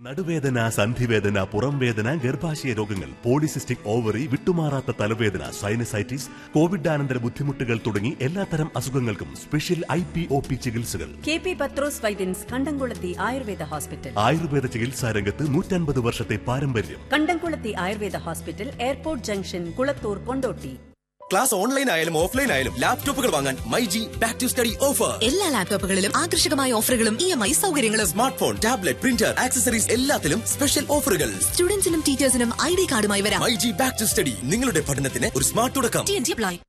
നടുവേദന സന്ധിവേദന പുറംവേദന ഗർഭാശയ രോഗങ്ങൾ പോളിസിസ്റ്റിക് ഓവറി വിട്ടുമാറാത്ത തലവേദന സൈനസൈറ്റിസ് കോവിഡാനന്തര ബുദ്ധിമുട്ടുകൾ തുടങ്ങി എല്ലാത്തരം അസുഖങ്ങൾക്കും special I P O P ചികിത്സകൾ K P Pathrose Vaidyans Kandamkulathy Ayurveda hospital Ayurveda ചികിത്സാ രംഗത്ത് നൂറ്റൻപത് വർഷത്തെ പാരമ്പര്യം Kandamkulathy Ayurveda hospital airport junction Kulathur Kondotty class online ആയാലും ഓഫ്ലൈൻ ആയാലും ലാപ്ടോപ്പുകൾ വാങ്ങാൻ my G back to study offer എല്ലാ ലാപ്ടോപ്പുകളിലും ആകർഷകമായ ഓഫറുകളും ഇ എം ഐ സൗകര്യങ്ങളും smart phone tablet printer accessories എല്ലാത്തിലും സ്പെഷ്യൽ ഓഫറുകൾ സ്റ്റുഡൻസിനും ടീച്ചേഴ്സിനും ഐ ഡി കാർഡുമായി വരാം my G back to study നിങ്ങളുടെ പഠനത്തിന് ഒരു സ്മാർട്ട് തുടക്കം ടി എൻ ജി അപ്ലൈ